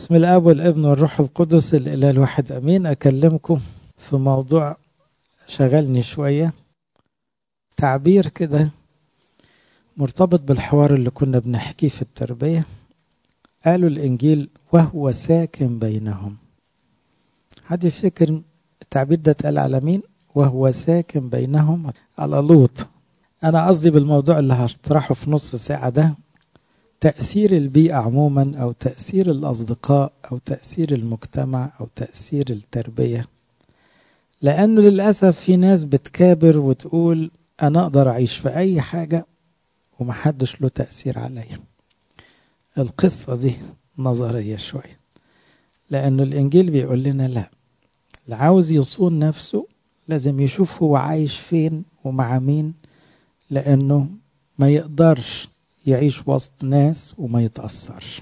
بسم الاب والابن والروح القدس الاله الواحد امين اكلمكم في موضوع شغلني شويه تعبير كده مرتبط بالحوار اللي كنا بنحكيه في التربيه قالوا الانجيل وهو ساكن بينهم حد يفتكر التعبير ده اتقال على مين وهو ساكن بينهم على لوط انا قصدي بالموضوع اللي هشرحه في نص ساعه ده تأثير البيئة عموما أو تأثير الأصدقاء أو تأثير المجتمع أو تأثير التربية لأنه للأسف في ناس بتكابر وتقول أنا أقدر أعيش في أي حاجة ومحدش له تأثير عليا القصة دي نظرية شوية لأنه الإنجيل بيقول لنا لا اللي عاوز يصون نفسه لازم يشوف هو عايش فين ومع مين لأنه ما يقدرش يعيش وسط ناس وما يتأثرش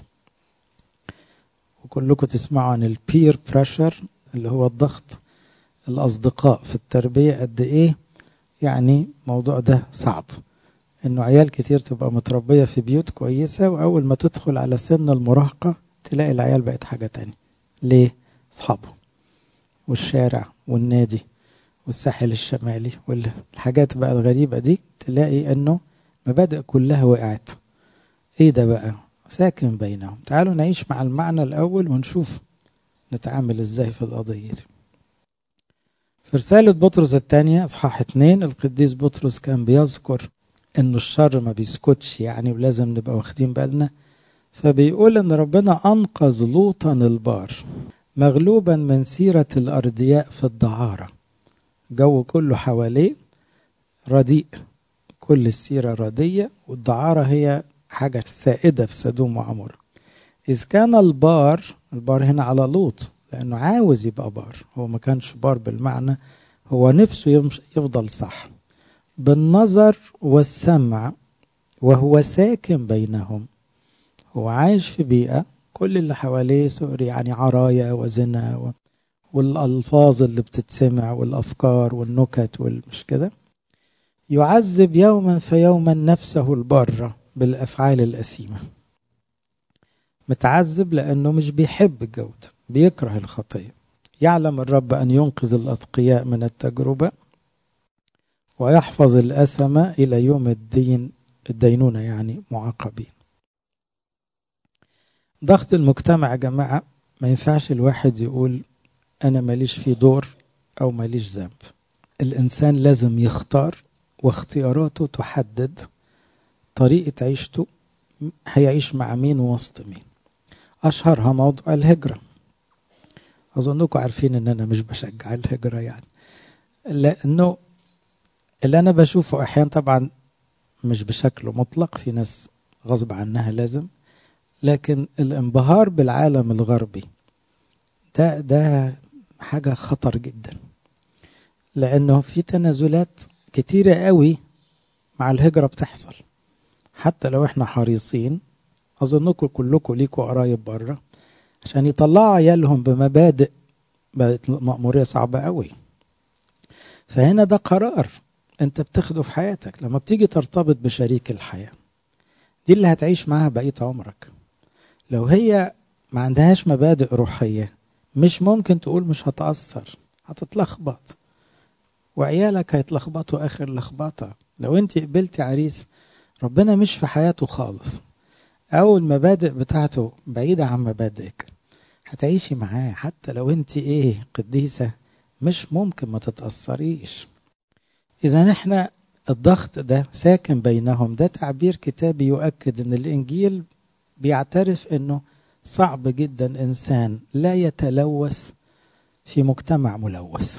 وكلكم تسمعوا عن البير بريشر اللي هو الضغط الأصدقاء في التربية قد إيه يعني الموضوع ده صعب إنه عيال كتير تبقى متربية في بيوت كويسة وأول ما تدخل على سن المراهقة تلاقي العيال بقت حاجة تانية ليه؟ أصحابه والشارع والنادي والساحل الشمالي والحاجات بقى الغريبة دي تلاقي إنه مبادئ كلها وقعت ايه ده بقى ساكن بينهم تعالوا نعيش مع المعنى الاول ونشوف نتعامل ازاي في القضية دي في رسالة بطرس الثانية اصحاح اتنين القديس بطرس كان بيذكر انه الشر ما بيسكتش يعني ولازم نبقى واخدين بالنا فبيقول ان ربنا انقذ لوطا البار مغلوبا من سيرة الأردياء في الدعارة جو كله حواليه رديء كل السيرة ردية والدعارة هي حاجة سائدة في سدوم وعمر إذ كان البار البار هنا على لوط لأنه عاوز يبقى بار هو ما كانش بار بالمعنى هو نفسه يفضل صح بالنظر والسمع وهو ساكن بينهم هو عايش في بيئة كل اللي حواليه سوري يعني عرايا وزنا و... والألفاظ اللي بتتسمع والأفكار والنكت والمش كده يعذب يوما فيوما نفسه البارة بالأفعال الأثيمة متعذب لأنه مش بيحب الجودة بيكره الخطية يعلم الرب أن ينقذ الأتقياء من التجربة ويحفظ الأثمة إلى يوم الدين الدينونة يعني معاقبين ضغط المجتمع يا جماعة ما ينفعش الواحد يقول أنا ماليش في دور أو ماليش ذنب الإنسان لازم يختار واختياراته تحدد طريقة عيشته هيعيش مع مين وسط مين أشهرها موضوع الهجرة أظنكم عارفين إن أنا مش بشجع الهجرة يعني لأنه اللي أنا بشوفه أحيانا طبعا مش بشكل مطلق في ناس غصب عنها لازم لكن الانبهار بالعالم الغربي ده ده حاجة خطر جدا لأنه في تنازلات كتيرة قوي مع الهجرة بتحصل حتى لو احنا حريصين أظنكم كلكم ليكوا قرايب بره عشان يطلعوا عيالهم بمبادئ بقت مأمورية صعبة قوي فهنا ده قرار انت بتاخده في حياتك لما بتيجي ترتبط بشريك الحياة دي اللي هتعيش معاها بقية عمرك لو هي ما عندهاش مبادئ روحية مش ممكن تقول مش هتأثر هتتلخبط وعيالك هيتلخبطوا اخر لخبطه لو انت قبلتي عريس ربنا مش في حياته خالص او المبادئ بتاعته بعيده عن مبادئك هتعيشي معاه حتى لو انت ايه قديسه مش ممكن ما تتاثريش اذا احنا الضغط ده ساكن بينهم ده تعبير كتابي يؤكد ان الانجيل بيعترف انه صعب جدا انسان لا يتلوث في مجتمع ملوث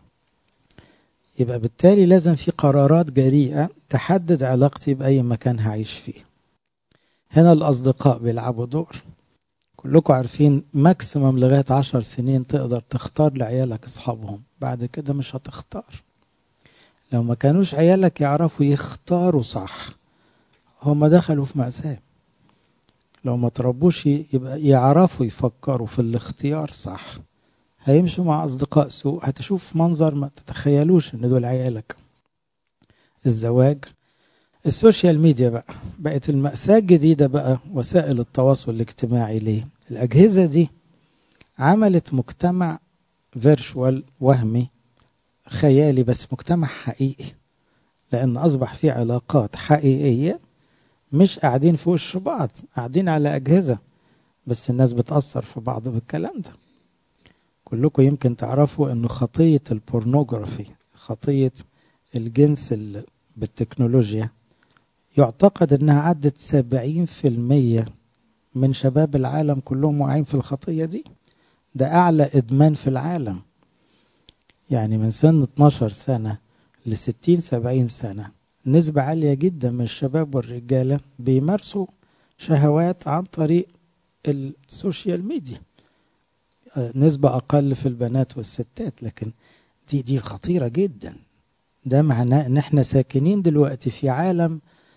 يبقى بالتالي لازم في قرارات جريئة تحدد علاقتي بأي مكان هعيش فيه هنا الأصدقاء بيلعبوا دور كلكم عارفين ماكسيمم لغاية عشر سنين تقدر تختار لعيالك أصحابهم بعد كده مش هتختار لو ما كانوش عيالك يعرفوا يختاروا صح هم دخلوا في مأساة لو ما تربوش يبقى يعرفوا يفكروا في الاختيار صح هيمشوا مع أصدقاء سوء هتشوف منظر ما تتخيلوش إن دول عيالك الزواج السوشيال ميديا بقى بقت المأساة الجديدة بقى وسائل التواصل الاجتماعي ليه الأجهزة دي عملت مجتمع فيرشوال وهمي خيالي بس مجتمع حقيقي لأن أصبح في علاقات حقيقية مش قاعدين في وش بعض قاعدين على أجهزة بس الناس بتأثر في بعض بالكلام ده كلكم يمكن تعرفوا أنه خطية البورنوغرافي خطية الجنس بالتكنولوجيا يعتقد أنها عدت سبعين في المية من شباب العالم كلهم واقعين في الخطية دي ده أعلى إدمان في العالم يعني من سن 12 سنة ل 60 70 سنة نسبة عالية جدا من الشباب والرجالة بيمارسوا شهوات عن طريق السوشيال ميديا نسبة أقل في البنات والستات لكن دي دي خطيرة جدا ده معناه إن إحنا ساكنين دلوقتي في عالم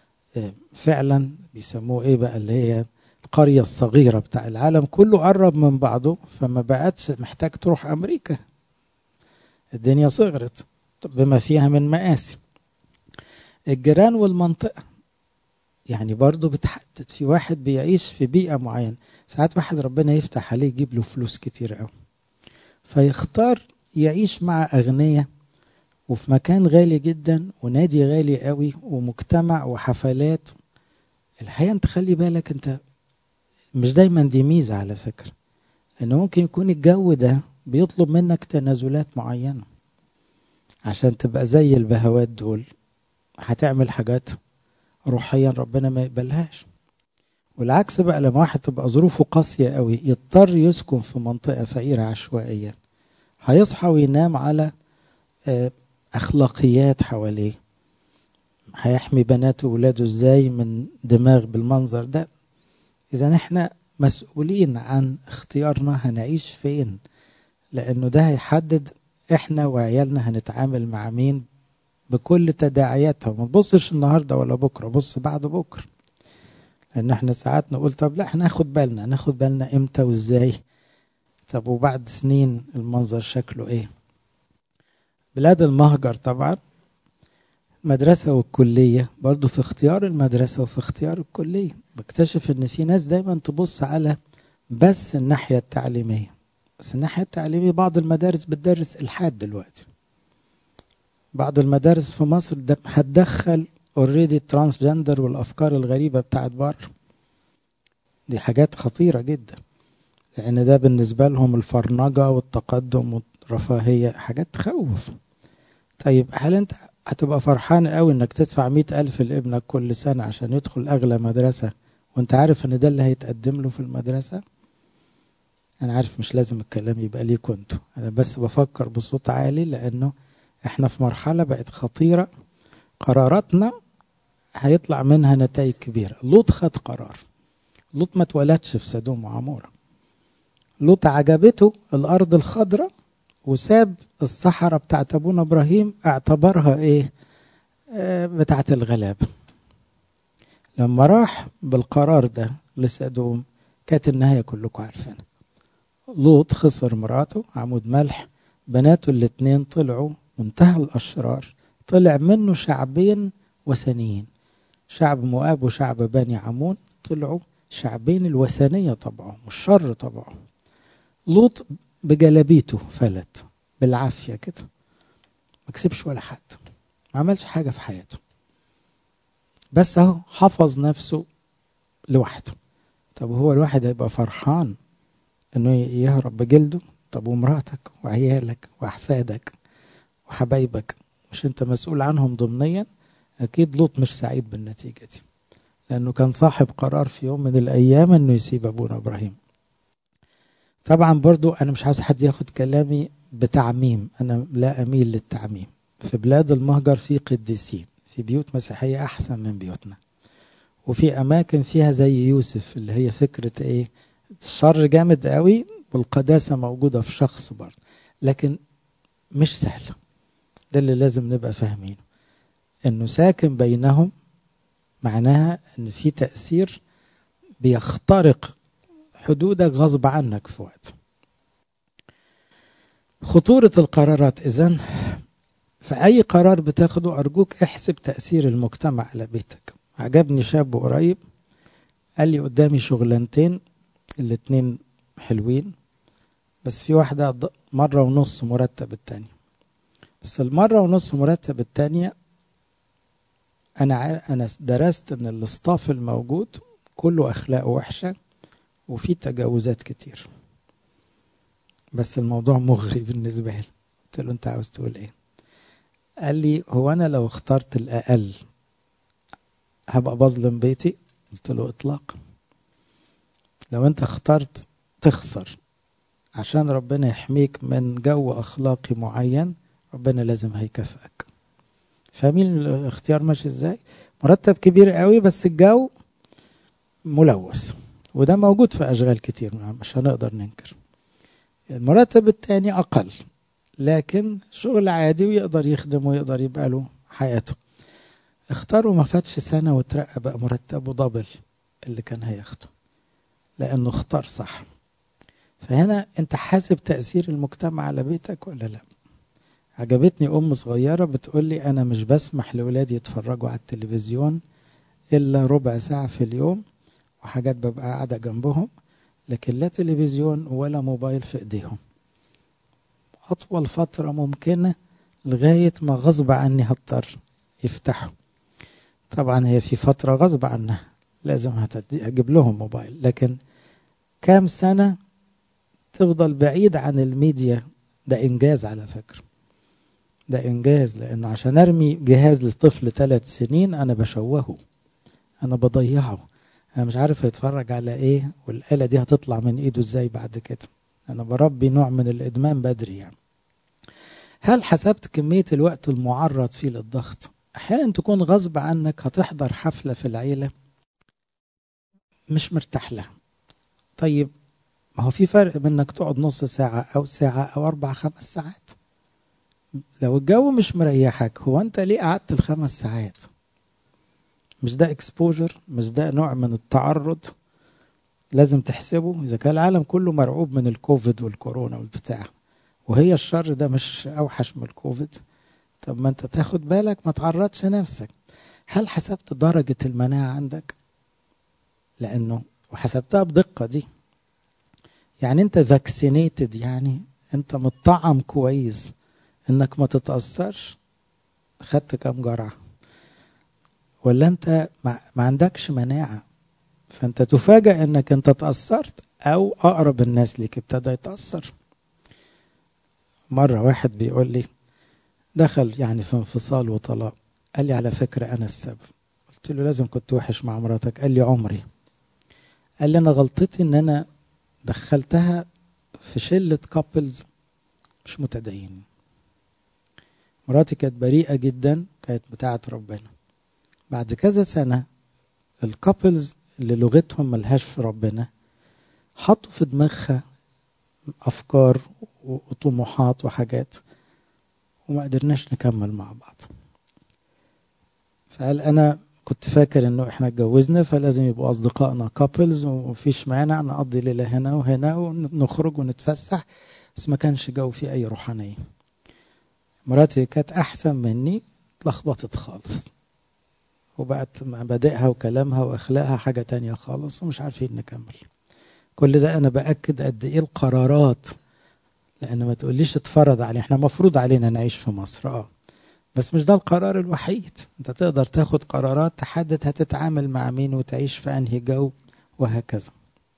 فعلا بيسموه إيه بقى اللي هي القرية الصغيرة بتاع العالم كله قرب من بعضه فما بقتش محتاج تروح أمريكا الدنيا صغرت بما فيها من مآسي الجيران والمنطقة يعني برضه بتحدد في واحد بيعيش في بيئة معينة ساعات واحد ربنا يفتح عليه يجيب له فلوس كتير قوي فيختار يعيش مع أغنياء وفي مكان غالي جدا ونادي غالي قوي ومجتمع وحفلات الحقيقة انت خلي بالك انت مش دايما دي ميزة على فكرة انه ممكن يكون الجو ده بيطلب منك تنازلات معينة عشان تبقى زي البهوات دول هتعمل حاجات روحيا ربنا ما يقبلهاش والعكس بقى لما واحد تبقى ظروفه قاسية قوي يضطر يسكن في منطقة فقيرة عشوائية هيصحى وينام على أخلاقيات حواليه هيحمي بناته وولاده ازاي من دماغ بالمنظر ده إذا احنا مسؤولين عن اختيارنا هنعيش فين لأنه ده هيحدد احنا وعيالنا هنتعامل مع مين بكل تداعياتها ما تبصش النهارده ولا بكره بص بعد بكره لان احنا ساعات نقول طب لا احنا ناخد بالنا ناخد بالنا امتى وازاي طب وبعد سنين المنظر شكله ايه بلاد المهجر طبعا المدرسة والكلية برضو في اختيار المدرسة وفي اختيار الكلية بكتشف ان في ناس دايما تبص على بس الناحية التعليمية بس الناحية التعليمية بعض المدارس بتدرس الحاد دلوقتي بعض المدارس في مصر هتدخل اوريدي الترانسجندر والافكار الغريبه بتاعت بره دي حاجات خطيره جدا لان ده بالنسبه لهم الفرنجه والتقدم والرفاهيه حاجات تخوف طيب هل انت هتبقى فرحان قوي انك تدفع مئة ألف لابنك كل سنة عشان يدخل أغلى مدرسة وانت عارف ان ده اللي هيتقدم له في المدرسة انا عارف مش لازم الكلام يبقى ليكوا انتوا انا بس بفكر بصوت عالي لانه احنا في مرحلة بقت خطيرة قراراتنا هيطلع منها نتائج كبيرة لوط خد قرار لوط ما اتولدش في سدوم وعمورة لوط عجبته الأرض الخضراء وساب الصحراء بتاعت أبونا إبراهيم اعتبرها إيه آه بتاعت الغلابة لما راح بالقرار ده لسدوم كانت النهاية كلكم عارفينها لوط خسر مراته عمود ملح بناته الاتنين طلعوا منتهى الأشرار طلع منه شعبين وثنيين شعب مؤاب وشعب بني عمون طلعوا شعبين الوثنية طبعا والشر طبعا لوط بجلابيته فلت بالعافية كده ما كسبش ولا حد ما عملش حاجة في حياته بس اهو حفظ نفسه لوحده طب هو الواحد هيبقى فرحان انه يهرب بجلده طب ومراتك وعيالك واحفادك وحبايبك مش انت مسؤول عنهم ضمنيا اكيد لوط مش سعيد بالنتيجه دي لانه كان صاحب قرار في يوم من الايام انه يسيب ابونا ابراهيم طبعا برضو انا مش عاوز حد ياخد كلامي بتعميم انا لا اميل للتعميم في بلاد المهجر في قديسين في بيوت مسيحيه احسن من بيوتنا وفي اماكن فيها زي يوسف اللي هي فكره ايه الشر جامد قوي والقداسه موجوده في شخص برضه لكن مش سهله ده اللي لازم نبقى فاهمينه انه ساكن بينهم معناها ان في تاثير بيخترق حدودك غصب عنك في وقت خطورة القرارات إذن فأي قرار بتاخده أرجوك احسب تأثير المجتمع على بيتك عجبني شاب قريب قال لي قدامي شغلانتين الاتنين حلوين بس في واحدة مرة ونص مرتب التانية بس المرة ونص مرتب التانية أنا أنا درست إن الاصطاف الموجود كله أخلاق وحشة وفي تجاوزات كتير بس الموضوع مغري بالنسبة لي قلت له أنت عاوز تقول إيه؟ قال لي هو أنا لو اخترت الأقل هبقى بظلم بيتي؟ قلت له إطلاقا لو أنت اخترت تخسر عشان ربنا يحميك من جو أخلاقي معين ربنا لازم هيكافئك فاهمين الاختيار ماشي ازاي مرتب كبير قوي بس الجو ملوث وده موجود في اشغال كتير مش هنقدر ننكر المرتب التاني اقل لكن شغل عادي ويقدر يخدم ويقدر يبقى له حياته اختاروا ما فاتش سنه وترقى بقى مرتبه دبل اللي كان هياخده لانه اختار صح فهنا انت حاسب تاثير المجتمع على بيتك ولا لا عجبتني ام صغيره بتقول لي انا مش بسمح لاولادي يتفرجوا على التلفزيون الا ربع ساعه في اليوم وحاجات ببقى قاعده جنبهم لكن لا تلفزيون ولا موبايل في ايديهم اطول فتره ممكنه لغايه ما غصب عني هضطر يفتحوا طبعا هي في فتره غصب عنها لازم هجيب لهم موبايل لكن كام سنه تفضل بعيد عن الميديا ده انجاز على فكره ده انجاز لانه عشان ارمي جهاز لطفل ثلاث سنين انا بشوهه انا بضيعه انا مش عارف هيتفرج على ايه والاله دي هتطلع من ايده ازاي بعد كده انا بربي نوع من الادمان بدري يعني هل حسبت كميه الوقت المعرض فيه للضغط احيانا تكون غصب عنك هتحضر حفله في العيله مش مرتاح لها طيب ما هو في فرق بين انك تقعد نص ساعه او ساعه او اربع خمس ساعات لو الجو مش مريحك هو انت ليه قعدت الخمس ساعات مش ده اكسبوجر مش ده نوع من التعرض لازم تحسبه اذا كان العالم كله مرعوب من الكوفيد والكورونا والبتاع وهي الشر ده مش اوحش من الكوفيد طب ما انت تاخد بالك ما تعرضش نفسك هل حسبت درجة المناعة عندك لانه وحسبتها بدقة دي يعني انت فاكسينيتد يعني انت مطعم كويس انك ما تتاثرش خدت كام جرعه ولا انت ما عندكش مناعه فانت تفاجأ انك انت تاثرت او اقرب الناس ليك ابتدى يتاثر مره واحد بيقول لي دخل يعني في انفصال وطلاق قال لي على فكره انا السبب قلت له لازم كنت وحش مع مراتك قال لي عمري قال لي انا غلطتي ان انا دخلتها في شله كابلز مش متدينين مراتي كانت بريئة جدا كانت بتاعة ربنا بعد كذا سنة الكابلز اللي لغتهم ملهاش في ربنا حطوا في دماغها أفكار وطموحات وحاجات وما قدرناش نكمل مع بعض فقال أنا كنت فاكر إنه إحنا اتجوزنا فلازم يبقوا أصدقائنا كابلز ومفيش مانع نقضي ليلة هنا وهنا ونخرج ونتفسح بس ما كانش جو فيه أي روحانية مراتي كانت احسن مني اتلخبطت خالص وبقت مبادئها وكلامها واخلاقها حاجه تانية خالص ومش عارفين نكمل كل ده انا باكد قد ايه القرارات لان ما تقوليش اتفرض علينا احنا مفروض علينا نعيش في مصر اه بس مش ده القرار الوحيد انت تقدر تاخد قرارات تحدد هتتعامل مع مين وتعيش في انهي جو وهكذا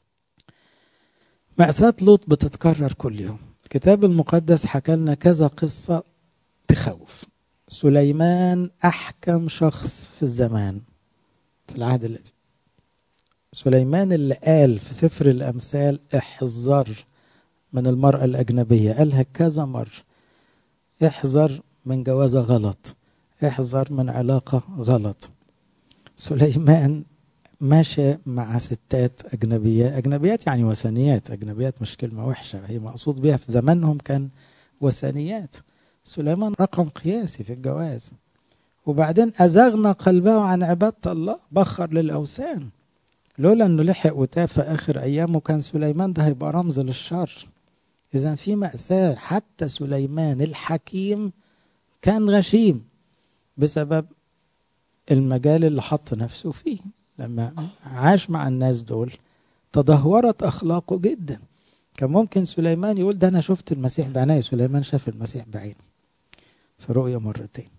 مأساة لوط بتتكرر كل يوم الكتاب المقدس حكى لنا كذا قصة تخوف سليمان أحكم شخص في الزمان في العهد القديم سليمان اللي قال في سفر الأمثال احذر من المرأة الأجنبية قالها كذا مرة احذر من جوازة غلط احذر من علاقة غلط سليمان ماشي مع ستات أجنبية أجنبيات يعني وثنيات أجنبيات مش كلمة وحشة هي مقصود بها في زمانهم كان وثنيات سليمان رقم قياسي في الجواز وبعدين أزغنا قلبه عن عبادة الله بخر للأوثان لولا أنه لحق وتاب في آخر أيامه كان سليمان ده هيبقى رمز للشر إذا في مأساة حتى سليمان الحكيم كان غشيم بسبب المجال اللي حط نفسه فيه لما عاش مع الناس دول تدهورت اخلاقه جدا كان ممكن سليمان يقول ده انا شفت المسيح بعيني سليمان شاف المسيح بعينه في رؤية مرتين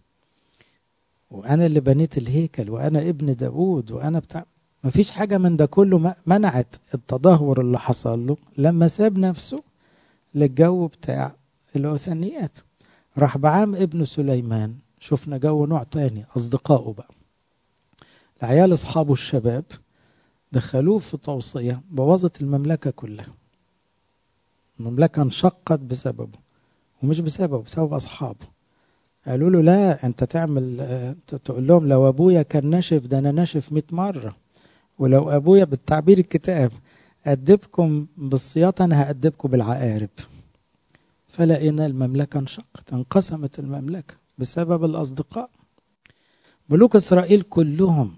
وانا اللي بنيت الهيكل وانا ابن داوود وانا بتاع مفيش حاجة من ده كله منعت التدهور اللي حصل له لما ساب نفسه للجو بتاع الوثنيات راح بعام ابن سليمان شفنا جو نوع تاني أصدقائه بقى العيال أصحابه الشباب دخلوه في توصية بوظت المملكة كلها المملكة انشقت بسببه ومش بسببه بسبب أصحابه قالوا له لا أنت تعمل تقول لهم لو أبويا كان ناشف ده أنا ناشف 100 مرة ولو أبويا بالتعبير الكتاب أدبكم بالسياطة أنا هأدبكم بالعقارب فلقينا المملكة انشقت انقسمت المملكة بسبب الأصدقاء ملوك إسرائيل كلهم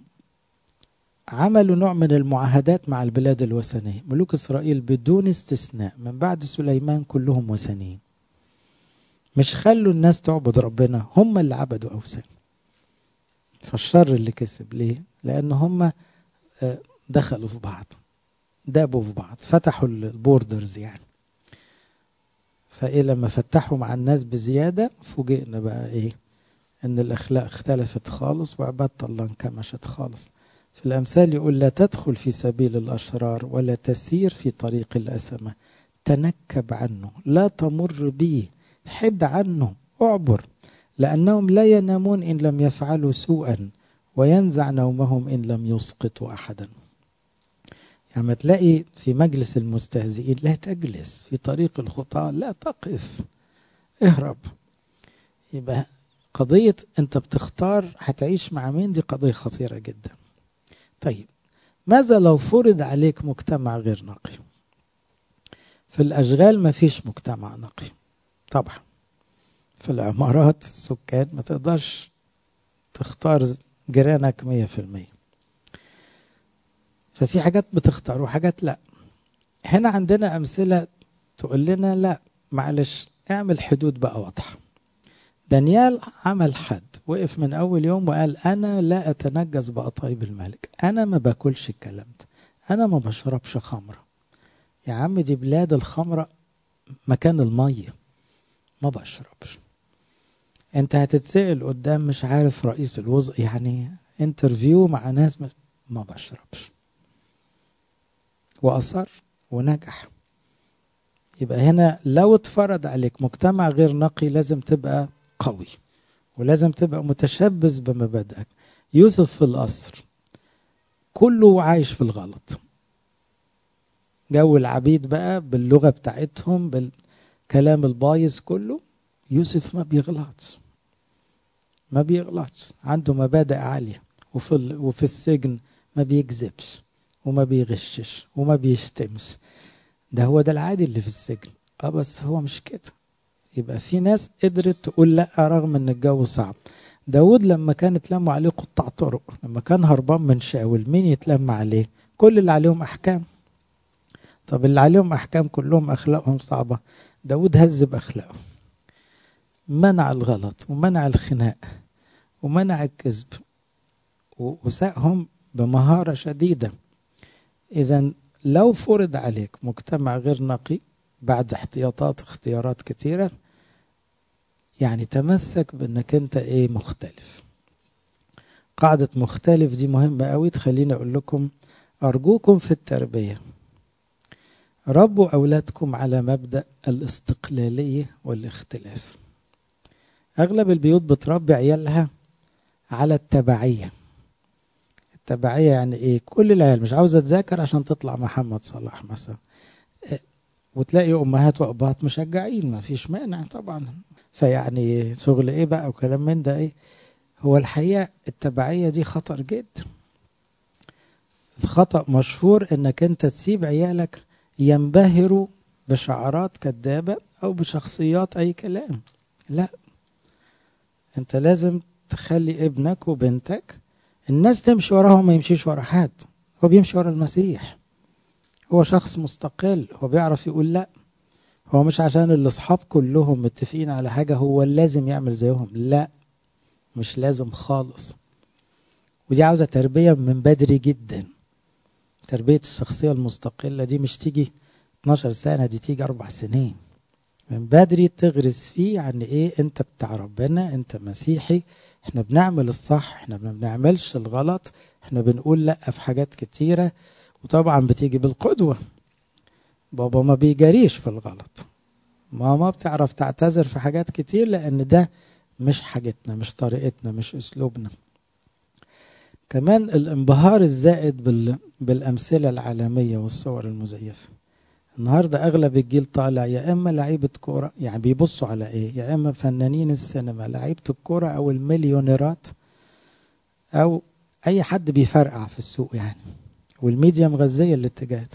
عملوا نوع من المعاهدات مع البلاد الوثنية ملوك إسرائيل بدون استثناء من بعد سليمان كلهم وثنيين مش خلوا الناس تعبد ربنا هم اللي عبدوا أوثان فالشر اللي كسب ليه لأن هم دخلوا في بعض دابوا في بعض فتحوا البوردرز يعني فايه لما فتحوا مع الناس بزياده فوجئنا بقى ايه ان الاخلاق اختلفت خالص وعباده الله انكمشت خالص في الامثال يقول لا تدخل في سبيل الاشرار ولا تسير في طريق الاسمه تنكب عنه لا تمر به حد عنه اعبر لانهم لا ينامون ان لم يفعلوا سوءا وينزع نومهم ان لم يسقطوا احدا يعني ما تلاقي في مجلس المستهزئين لا تجلس في طريق الخطاة لا تقف اهرب يبقى قضية انت بتختار هتعيش مع مين دي قضية خطيرة جدا طيب ماذا لو فرض عليك مجتمع غير نقي في الأشغال ما فيش مجتمع نقي طبعا في العمارات السكان ما تقدرش تختار جيرانك مية في المية ففي حاجات بتختار وحاجات لا هنا عندنا أمثلة تقول لنا لا معلش اعمل حدود بقى واضحة دانيال عمل حد وقف من أول يوم وقال أنا لا أتنجس بقطايب الملك أنا ما باكلش الكلام ده أنا ما بشربش خمرة يا عم دي بلاد الخمرة مكان المية ما بشربش انت هتتسأل قدام مش عارف رئيس الوزراء يعني انترفيو مع ناس ما بشربش وأصر ونجح يبقى هنا لو اتفرض عليك مجتمع غير نقي لازم تبقى قوي ولازم تبقى متشبث بمبادئك يوسف في القصر كله عايش في الغلط جو العبيد بقى باللغة بتاعتهم بالكلام البايظ كله يوسف ما بيغلطش ما بيغلطش عنده مبادئ عالية وفي, وفي السجن ما بيكذبش وما بيغشش وما بيشتمش ده هو ده العادي اللي في السجن اه بس هو مش كده يبقى في ناس قدرت تقول لا رغم ان الجو صعب داود لما كان اتلموا عليه قطاع طرق لما كان هربان من شاول مين يتلم عليه كل اللي عليهم احكام طب اللي عليهم احكام كلهم اخلاقهم صعبه داود هذب اخلاقه منع الغلط ومنع الخناق ومنع الكذب وساقهم بمهاره شديده إذا لو فرض عليك مجتمع غير نقي بعد احتياطات اختيارات كثيرة يعني تمسك بأنك أنت إيه مختلف قاعدة مختلف دي مهمة قوي تخليني أقول لكم أرجوكم في التربية ربوا أولادكم على مبدأ الاستقلالية والاختلاف أغلب البيوت بتربي عيالها على التبعية التبعية يعني ايه كل العيال مش عاوزة تذاكر عشان تطلع محمد صلاح مثلا وتلاقي امهات وابهات مشجعين ما فيش مانع طبعا فيعني شغل ايه بقى وكلام من ده ايه هو الحقيقة التبعية دي خطر جدا الخطأ مشهور انك انت تسيب عيالك ينبهروا بشعارات كذابة او بشخصيات اي كلام لا انت لازم تخلي ابنك وبنتك الناس تمشي وراه ما يمشيش ورا حد هو بيمشي ورا المسيح هو شخص مستقل هو بيعرف يقول لا هو مش عشان الاصحاب كلهم متفقين على حاجه هو لازم يعمل زيهم لا مش لازم خالص ودي عاوزه تربيه من بدري جدا تربيه الشخصيه المستقله دي مش تيجي 12 سنه دي تيجي اربع سنين من بدري تغرس فيه عن ايه انت بتاع ربنا انت مسيحي احنا بنعمل الصح احنا ما بنعملش الغلط احنا بنقول لا في حاجات كتيره وطبعا بتيجي بالقدوه بابا ما بيجريش في الغلط ماما بتعرف تعتذر في حاجات كتير لان ده مش حاجتنا مش طريقتنا مش اسلوبنا كمان الانبهار الزائد بال... بالامثله العالميه والصور المزيفه النهارده اغلب الجيل طالع يا اما لعيبه كوره يعني بيبصوا على ايه يا اما فنانين السينما لعيبه الكوره او المليونيرات او اي حد بيفرقع في السوق يعني والميديا مغذيه الاتجاهات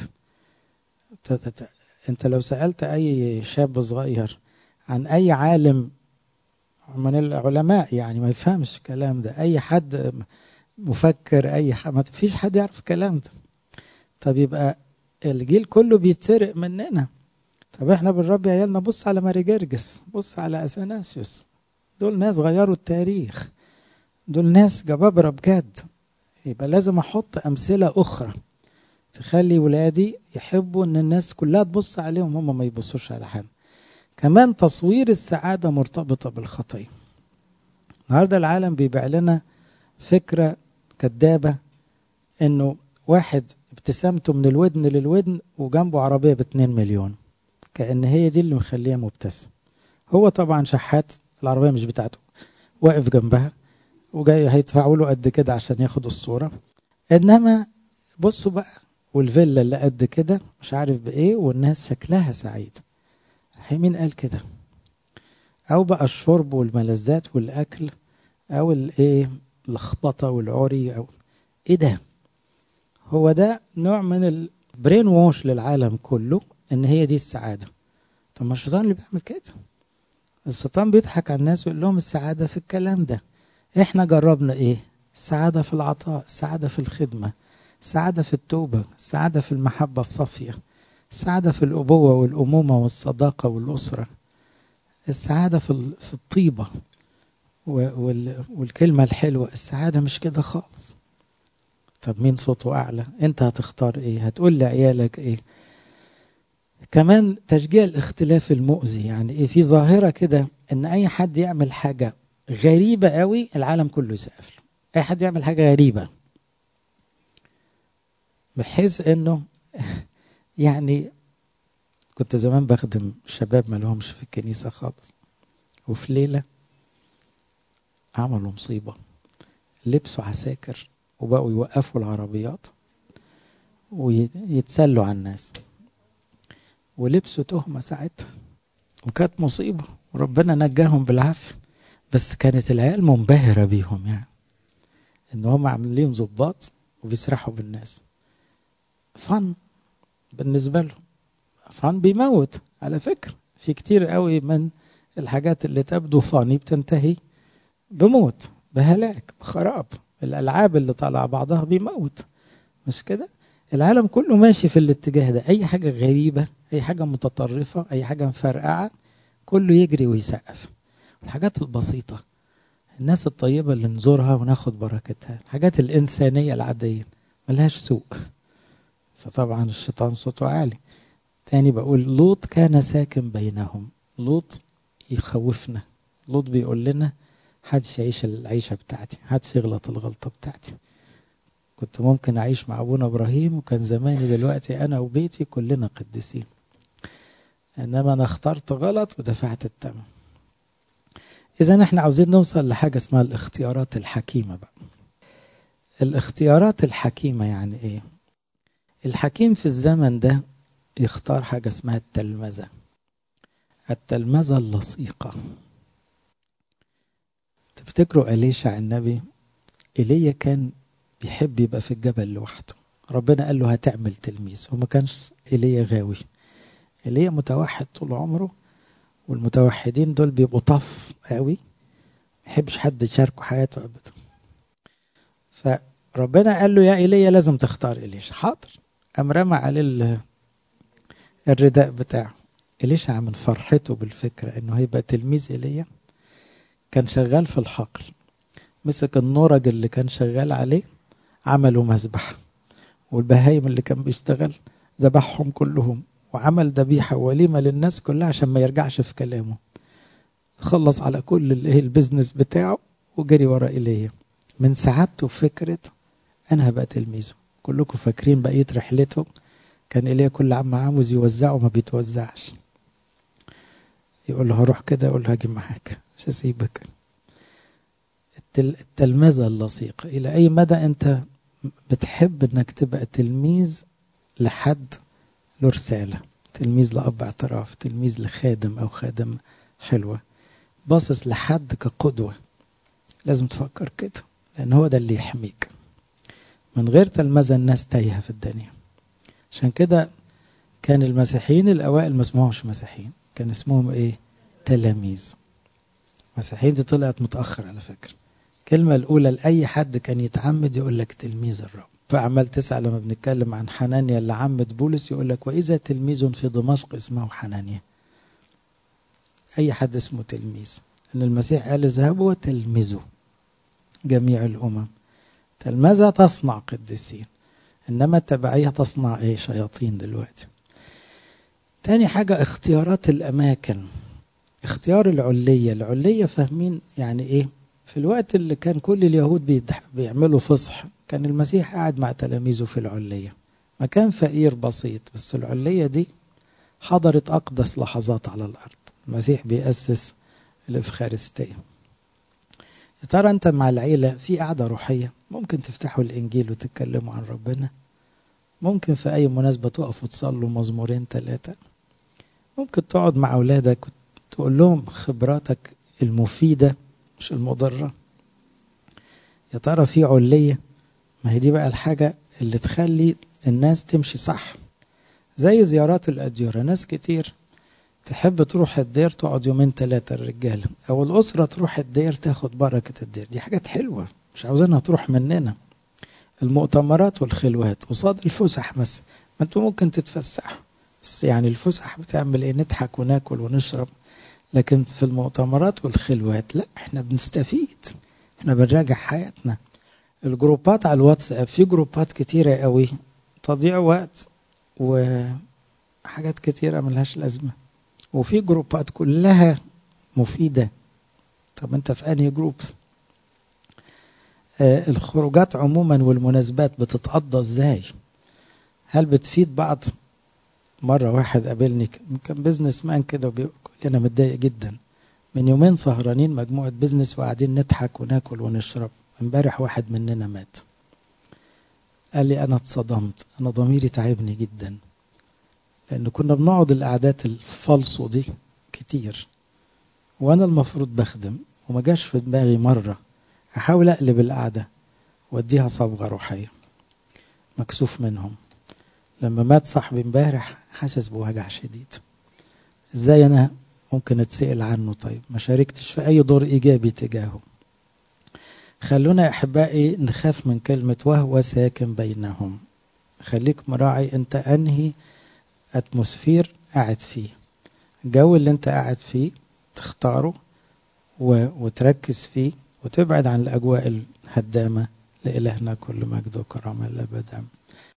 انت لو سالت اي شاب صغير عن اي عالم من العلماء يعني ما يفهمش الكلام ده اي حد مفكر اي حد ما فيش حد يعرف الكلام ده طب يبقى الجيل كله بيتسرق مننا طب احنا بنربي عيالنا بص على ماري جرجس بص على اثناسيوس دول ناس غيروا التاريخ دول ناس جبابرة بجد يبقى لازم احط امثلة اخرى تخلي ولادي يحبوا ان الناس كلها تبص عليهم هم ما يبصوش على حد كمان تصوير السعادة مرتبطة بالخطية النهاردة العالم بيبيع لنا فكرة كدابة انه واحد ابتسامته من الودن للودن وجنبه عربية باتنين مليون كأن هي دي اللي مخليه مبتسم هو طبعا شحات العربية مش بتاعته واقف جنبها وجاي هيدفعوا له قد كده عشان ياخد الصورة انما بصوا بقى والفيلا اللي قد كده مش عارف بايه والناس شكلها سعيد مين قال كده او بقى الشرب والملذات والاكل او الايه اللخبطه والعري او ايه ده هو ده نوع من البرين ووش للعالم كله ان هي دي السعاده طب ما الشيطان اللي بيعمل كده الشيطان بيضحك على الناس ويقول لهم السعاده في الكلام ده احنا جربنا ايه السعاده في العطاء السعاده في الخدمه السعاده في التوبه السعاده في المحبه الصافيه السعاده في الابوه والامومه والصداقه والاسره السعاده في في الطيبه والكلمه الحلوه السعاده مش كده خالص طب مين صوته اعلى انت هتختار ايه هتقول لعيالك ايه كمان تشجيع الاختلاف المؤذي يعني ايه في ظاهره كده ان اي حد يعمل حاجه غريبه قوي العالم كله يسقف له اي حد يعمل حاجه غريبه بحيث انه يعني كنت زمان بخدم شباب ما لهمش في الكنيسة خالص وفي ليلة عملوا مصيبة لبسوا عساكر وبقوا يوقفوا العربيات ويتسلوا على الناس ولبسوا تهمة ساعتها وكانت مصيبة وربنا نجاهم بالعافية بس كانت العيال منبهرة بيهم يعني ان هم عاملين ظباط وبيسرحوا بالناس فن بالنسبة لهم فن بيموت على فكرة في كتير قوي من الحاجات اللي تبدو فاني بتنتهي بموت بهلاك بخراب الألعاب اللي طالعة بعضها بيموت مش كده العالم كله ماشي في الاتجاه ده أي حاجة غريبة أي حاجة متطرفة أي حاجة مفرقعة كله يجري ويسقف الحاجات البسيطة الناس الطيبة اللي نزورها وناخد بركتها الحاجات الإنسانية العادية ملهاش سوق فطبعا الشيطان صوته عالي تاني بقول لوط كان ساكن بينهم لوط يخوفنا لوط بيقول لنا حدش يعيش العيشة بتاعتي حدش يغلط الغلطة بتاعتي كنت ممكن أعيش مع أبونا إبراهيم وكان زماني دلوقتي أنا وبيتي كلنا قديسين إنما أنا اخترت غلط ودفعت الثمن إذا إحنا عاوزين نوصل لحاجة اسمها الاختيارات الحكيمة بقى الاختيارات الحكيمة يعني إيه؟ الحكيم في الزمن ده يختار حاجة اسمها التلمذة التلمذة اللصيقة تفتكروا أليشع النبي إيليا كان بيحب يبقى في الجبل لوحده ربنا قال له هتعمل تلميذ وما كانش إيليا غاوي إيليا متوحد طول عمره والمتوحدين دول بيبقوا طف قوي ما يحبش حد يشاركه حياته أبدا فربنا قال له يا إيليا لازم تختار إليش حاضر قام رمى عليه الرداء بتاعه إليشع من فرحته بالفكرة إنه هيبقى تلميذ إيليا كان شغال في الحقل مسك النورج اللي كان شغال عليه عملوا مذبح والبهايم اللي كان بيشتغل ذبحهم كلهم وعمل ذبيحة وليمة للناس كلها عشان ما يرجعش في كلامه خلص على كل الايه البيزنس بتاعه وجري ورا ايليا من سعادته بفكرة انا هبقى تلميذه كلكم فاكرين بقية رحلته كان ايليا كل عم عاوز يوزعه ما بيتوزعش يقول له هروح كده يقول له هاجي معاك مش هسيبك التلمذة اللصيقة إلى أي مدى أنت بتحب أنك تبقى تلميذ لحد له رسالة تلميذ لأب اعتراف تلميذ لخادم أو خادم حلوة باصص لحد كقدوة لازم تفكر كده لأن هو ده اللي يحميك من غير تلمذة الناس تايهة في الدنيا عشان كده كان المسيحيين الأوائل ما اسمهمش مسيحيين كان اسمهم إيه تلاميذ المسيحيين دي طلعت متأخر على فكرة الكلمة الأولى لأي حد كان يتعمد يقول لك تلميذ الرب فأعمال تسعة لما بنتكلم عن حنانيا اللي عمد بولس يقول لك وإذا تلميذ في دمشق اسمه حنانيا أي حد اسمه تلميذ أن المسيح قال اذهبوا وتلمذوا جميع الأمم تلمذة تصنع قديسين إنما التبعية تصنع إيه شياطين دلوقتي تاني حاجة اختيارات الأماكن اختيار العلية العلية فاهمين يعني إيه في الوقت اللي كان كل اليهود بيعملوا فصح كان المسيح قاعد مع تلاميذه في العلية مكان فقير بسيط بس العلية دي حضرت أقدس لحظات على الأرض المسيح بيأسس الإفخارستية يا ترى أنت مع العيلة في قعدة روحية ممكن تفتحوا الإنجيل وتتكلموا عن ربنا ممكن في أي مناسبة تقفوا تصلوا مزمورين ثلاثة ممكن تقعد مع أولادك تقول لهم خبراتك المفيدة مش المضرة يا ترى في علية ما هي دي بقى الحاجة اللي تخلي الناس تمشي صح زي زيارات الأديرة ناس كتير تحب تروح الدير تقعد يومين ثلاثة الرجالة أو الأسرة تروح الدير تاخد بركة الدير دي حاجات حلوة مش عاوزينها تروح مننا المؤتمرات والخلوات قصاد الفسح مثلا ما انتوا ممكن تتفسحوا بس يعني الفسح بتعمل ايه نضحك وناكل ونشرب لكن في المؤتمرات والخلوات لا احنا بنستفيد احنا بنراجع حياتنا الجروبات على الواتساب في جروبات كتيرة قوي تضيع وقت وحاجات كتيرة ملهاش لازمة وفي جروبات كلها مفيدة طب انت في انهي جروبس آه الخروجات عموما والمناسبات بتتقضى ازاي هل بتفيد بعض مرة واحد قابلني كان بيزنس مان كده وبيقول لي أنا متضايق جدا من يومين سهرانين مجموعة بيزنس وقاعدين نضحك وناكل ونشرب امبارح واحد مننا مات قال لي أنا اتصدمت أنا ضميري تعبني جدا لأن كنا بنقعد القعدات الفالصو دي كتير وأنا المفروض بخدم وما جاش في دماغي مرة أحاول أقلب القعدة وأديها صبغة روحية مكسوف منهم لما مات صاحبي امبارح حاسس بوجع شديد ازاي انا ممكن اتسأل عنه طيب ما شاركتش في اي دور ايجابي تجاهه خلونا يا احبائي نخاف من كلمة وهو ساكن بينهم خليك مراعي انت انهي اتموسفير قاعد فيه الجو اللي انت قاعد فيه تختاره و... وتركز فيه وتبعد عن الاجواء الهدامة لإلهنا كل مجد وكرامة الأبد